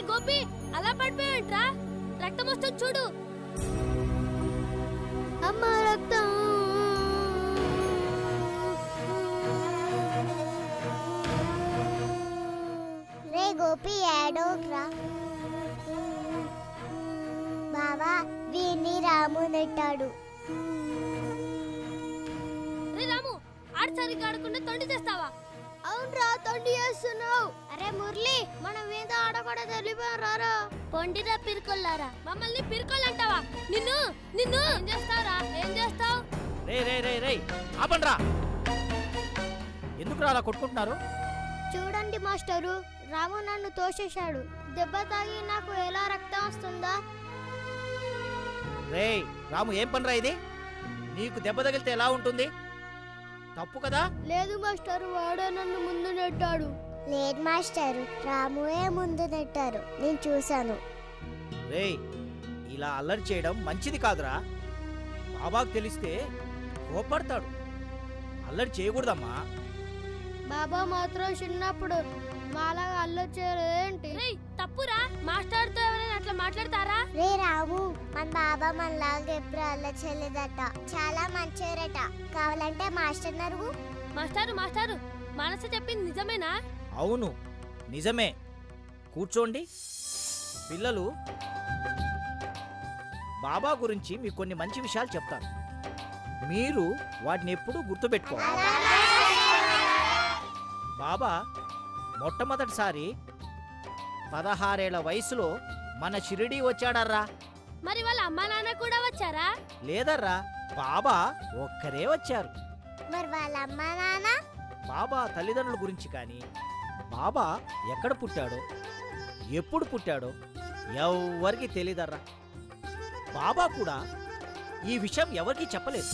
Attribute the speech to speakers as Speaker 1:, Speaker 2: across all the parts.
Speaker 1: గోపి అలా పడిపోయావంట్రా రక్తం వస్తుంది చూడు
Speaker 2: అమ్మ రక్తం రే గోపి ఏడోగ్రా బావా వీణ్ణి రాము నెట్టాడు
Speaker 1: రే రాము ఆడు సరిగ్గా ఆడకుండా తొండి చేస్తావా
Speaker 2: అవునరా తొండి చేస్తున్నావు అరే మురళి మనం వీంతో ఆడకూడదు వెళ్ళిపోయాం రారా
Speaker 1: పొండిరా పిరుకొల్లారా మమ్మల్ని పిరుకోలంటావా నిన్ను నిన్ను ఏం చేస్తావురా ఏం చేస్తావు
Speaker 3: రే రే రే రే ఆపండ్రా ఎందుకు అలా కొట్టుకుంటున్నారు
Speaker 2: చూడండి మాస్టరు రాము నన్ను తోసేశాడు దెబ్బ తాగి నాకు ఎలా రక్తం వస్తుందా
Speaker 3: రే రాము ఏం పనిరా ఇది నీకు దెబ్బ తగిలితే ఎలా ఉంటుంది తప్పు కదా
Speaker 2: లేదు మాస్టర్ వాడే నన్ను ముందు నెట్టాడు లేదు మాస్టర్ రాముయే ముందు నెట్టారు నేను చూశాను
Speaker 3: రే ఇలా అల్లరి చేయడం మంచిది కాదురా బాబాకు తెలిస్తే కోపడతాడు అల్లరి చేయకూడదమ్మా
Speaker 2: బాబా మాత్రం చిన్నప్పుడు మాలాగా అల్లరి చేయలేదేంటి
Speaker 1: రేయ్ తప్పురా మాస్టర్తో ఎవరైనా అట్లా మాట్లాడతారా
Speaker 2: రే రాము మన బాబా మనలాగా ఎప్పుడు అల్లరి చేయలేదట చాలా మంచివారట కావాలంటే మాస్టర్ నరుగు
Speaker 1: మాస్టారు మాస్టారు మనసు చెప్పింది నిజమేనా
Speaker 3: అవును నిజమే కూర్చోండి పిల్లలు బాబా గురించి మీకు కొన్ని మంచి విషయాలు చెప్తాను మీరు వాటిని ఎప్పుడూ గుర్తుపెట్టుకోవాలి బాబా మొట్టమొదటిసారి పదహారేళ్ల వయసులో మన షిరిడి వచ్చాడర్రా
Speaker 1: మరి వాళ్ళ అమ్మా నాన్న కూడా వచ్చారా
Speaker 3: లేదర్రా బాబా ఒక్కరే వచ్చారు
Speaker 2: మరి వాళ్ళ అమ్మ నాన్న
Speaker 3: బాబా తల్లిదండ్రుల గురించి కానీ బాబా ఎక్కడ పుట్టాడో ఎప్పుడు పుట్టాడో ఎవ్వరికి తెలీదర్రా బాబా కూడా ఈ విషయం ఎవరికీ చెప్పలేదు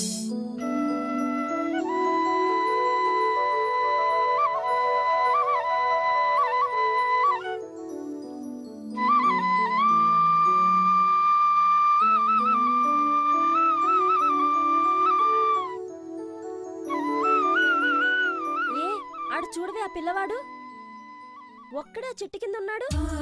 Speaker 4: ఏ ఆడు చూడవే ఆ పిల్లవాడు ఒక్కడే చెట్టు కింద ఉన్నాడు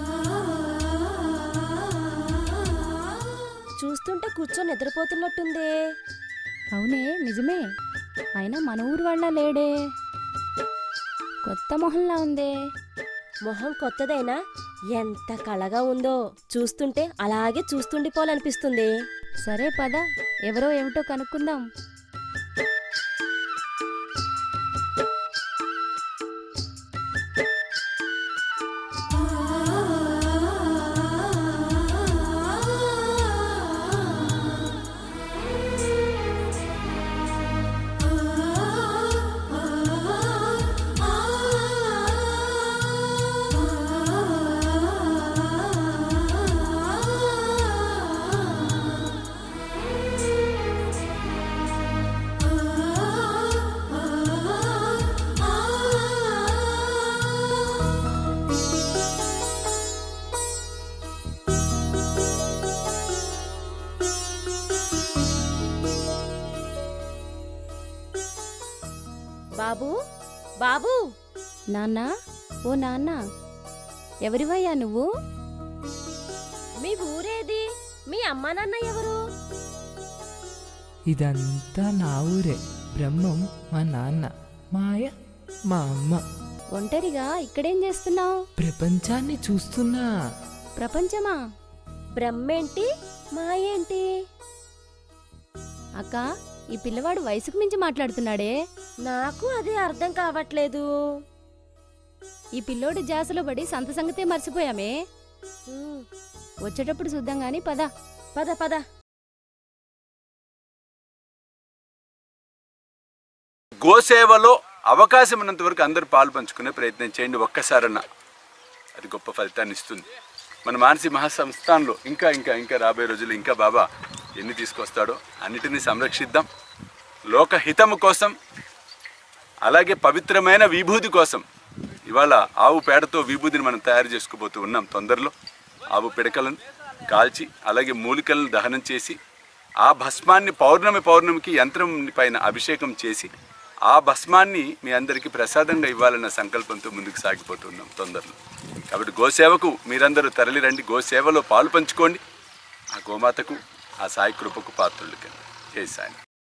Speaker 4: చూస్తుంటే కూర్చొని నిద్రపోతున్నట్టుందే
Speaker 5: అవునే నిజమే అయినా మన ఊరు వాళ్ళ లేడే కొత్త మొహంలా ఉందే
Speaker 4: మొహం కొత్తదైనా ఎంత కళగా ఉందో చూస్తుంటే అలాగే చూస్తుండిపోవాలనిపిస్తుంది
Speaker 5: సరే పద ఎవరో ఏమిటో కనుక్కుందాం
Speaker 4: బాబు బాబు
Speaker 5: నాన్న ఓ నాన్న ఎవరివయ్యా నువ్వు
Speaker 4: మీ ఊరేది మీ అమ్మా నాన్న ఎవరు
Speaker 6: ఇదంతా నా ఊరే బ్రహ్మం మా నాన్న మాయ మా అమ్మ
Speaker 5: ఒంటరిగా ఇక్కడేం చేస్తున్నావు
Speaker 6: ప్రపంచాన్ని చూస్తున్నా
Speaker 5: ప్రపంచమా
Speaker 4: బ్రహ్మేంటి మాయేంటి
Speaker 5: అక్క ఈ పిల్లవాడు వయసుకు మించి మాట్లాడుతున్నాడే
Speaker 4: నాకు అదే అర్థం కావట్లేదు
Speaker 5: ఈ పిల్లోడి జాసలో పడి సంత సంగతే మర్చిపోయామే
Speaker 4: ఉమ్,
Speaker 5: వచ్చేటప్పుడు చూద్దాం గాని పద
Speaker 4: పద పద
Speaker 7: గోసేవలో అవకాశం ఉన్నంత వరకు అందరూ పాలు పంచుకునే ప్రయత్నం చేయండి ఒక్కసారన్నా అది గొప్ప ఫలితాన్ని ఇస్తుంది మన మానసి మహాసంస్థానంలో ఇంకా ఇంకా ఇంకా రాబోయే రోజులు ఇంకా బాబా ఎన్ని తీసుకొస్తాడో అన్నిటినీ సంరక్షిద్దాం లోక హితము కోసం అలాగే పవిత్రమైన విభూతి కోసం ఇవాళ ఆవు పేడతో విభూతిని మనం తయారు చేసుకోబోతూ ఉన్నాం తొందరలో ఆవు పిడకలను కాల్చి అలాగే మూలికలను దహనం చేసి ఆ భస్మాన్ని పౌర్ణమి పౌర్ణమికి యంత్రం పైన అభిషేకం చేసి ఆ భస్మాన్ని మీ అందరికీ ప్రసాదంగా ఇవ్వాలన్న సంకల్పంతో ముందుకు సాగిపోతున్నాం తొందరలో కాబట్టి గోసేవకు మీరందరూ తరలిరండి గోసేవలో పాలు పంచుకోండి ఆ గోమాతకు ఆ సాయి కృపకు పాత్రులు కింద జై సాయి